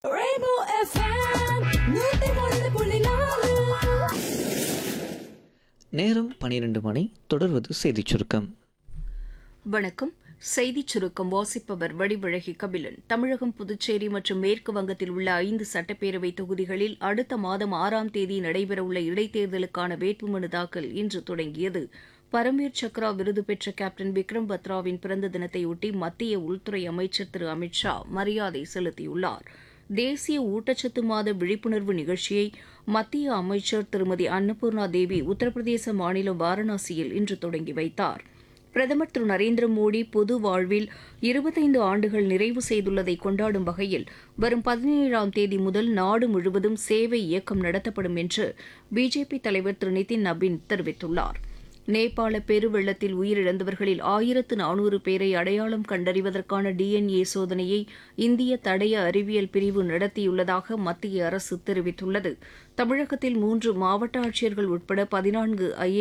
Rainbow FM, நூத்தி ஒன்று புள்ளி நாலு நேரம் பனிரெண்டு மணி தொடர்வது செய்திச் சுருக்கம் வணக்கம் செய்திச் சுருக்கம் வாசிப்பவர் வடிவழகி கபிலன் தமிழகம் புதுச்சேரி மற்றும் மேற்கு வங்கத்தில் உள்ள ஐந்து சட்டப்பேரவை தொகுதிகளில் அடுத்த மாதம் ஆறாம் தேதி நடைபெறவுள்ள இடைத்தேர்தலுக்கான வேட்புமனு தாக்கல் இன்று தொடங்கியது பரம்வீர் சக்ரா விருது பெற்ற கேப்டன் விக்ரம் பத்ராவின் பிறந்த தினத்தையொட்டி மத்திய உள்துறை அமைச்சர் திரு அமித் ஷா மரியாதை செலுத்தியுள்ளார் தேசிய ஊட்டச்சத்து மாத விழிப்புணர்வு நிகழ்ச்சியை மத்திய அமைச்சர் திருமதி அன்னபூர்ணா தேவி உத்தரப்பிரதேச மாநிலம் வாரணாசியில் இன்று தொடங்கி வைத்தார் பிரதமர் திரு நரேந்திர மோடி பொது வாழ்வில் இருபத்தைந்து ஆண்டுகள் நிறைவு செய்துள்ளதை கொண்டாடும் வகையில் வரும் பதினேழாம் தேதி முதல் நாடு முழுவதும் சேவை இயக்கம் நடத்தப்படும் என்று பிஜேபி தலைவர் திரு நிதின் நபின் தெரிவித்துள்ளார் நேபாள பெருவெள்ளத்தில் உயிரிழந்தவர்களில் ஆயிரத்து நானூறு பேரை அடையாளம் கண்டறிவதற்கான டிஎன்ஏ சோதனையை இந்திய தடய அறிவியல் பிரிவு நடத்தியுள்ளதாக மத்திய அரசு தெரிவித்துள்ளது தமிழகத்தில் மூன்று மாவட்ட ஆட்சியர்கள் உட்பட பதினான்கு ஐஏ